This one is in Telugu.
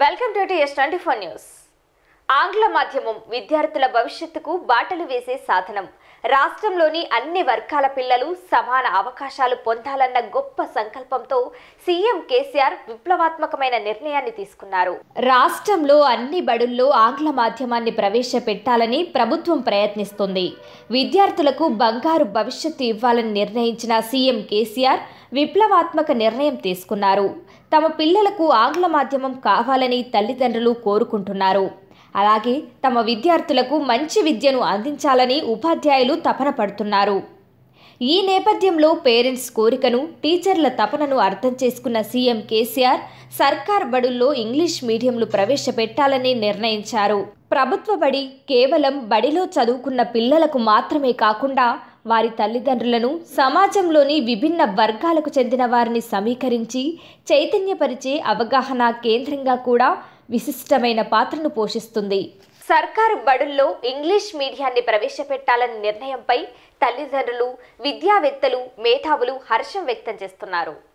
welcome to TS twenty four news ఆంగ్ల మాధ్యమం విద్యార్థుల భవిష్యత్తుకు బాటలు వేసే సాధనం రాష్ట్రంలోని అన్ని వర్గాల పిల్లలు సమాన అవకాశాలు పొందాలన్న గొప్ప సంకల్పంతో సీఎం కేసీఆర్ విప్లవాత్మకమైన నిర్ణయాన్ని తీసుకున్నారు రాష్ట్రంలో అన్ని బడుల్లో ఆంగ్ల మాధ్యమాన్ని ప్రవేశపెట్టాలని ప్రభుత్వం ప్రయత్నిస్తుంది విద్యార్థులకు బంగారు భవిష్యత్తు ఇవ్వాలని నిర్ణయించిన సీఎం కేసీఆర్ విప్లవాత్మక నిర్ణయం తీసుకున్నారు తమ పిల్లలకు ఆంగ్ల మాధ్యమం కావాలని తల్లిదండ్రులు కోరుకుంటున్నారు అలాగే తమ విద్యార్థులకు మంచి విద్యను అందించాలని ఉపాధ్యాయులు తపన పడుతున్నారు ఈ నేపథ్యంలో పేరెంట్స్ కోరికను టీచర్ల తపనను అర్థం చేసుకున్న సీఎం కేసీఆర్ సర్కార్ బడుల్లో ఇంగ్లీష్ మీడియంలు ప్రవేశపెట్టాలని నిర్ణయించారు ప్రభుత్వ బడి కేవలం బడిలో చదువుకున్న పిల్లలకు మాత్రమే కాకుండా వారి తల్లిదండ్రులను సమాజంలోని విభిన్న వర్గాలకు చెందిన వారిని సమీకరించి చైతన్యపరిచే అవగాహన కేంద్రంగా కూడా విశిష్టమైన పాత్రను పోషిస్తుంది సర్కారు బడుల్లో ఇంగ్లీష్ మీడియాన్ని ప్రవేశపెట్టాలనే నిర్ణయంపై తల్లిదండ్రులు విద్యావేత్తలు మేధావులు హర్షం వ్యక్తం చేస్తున్నారు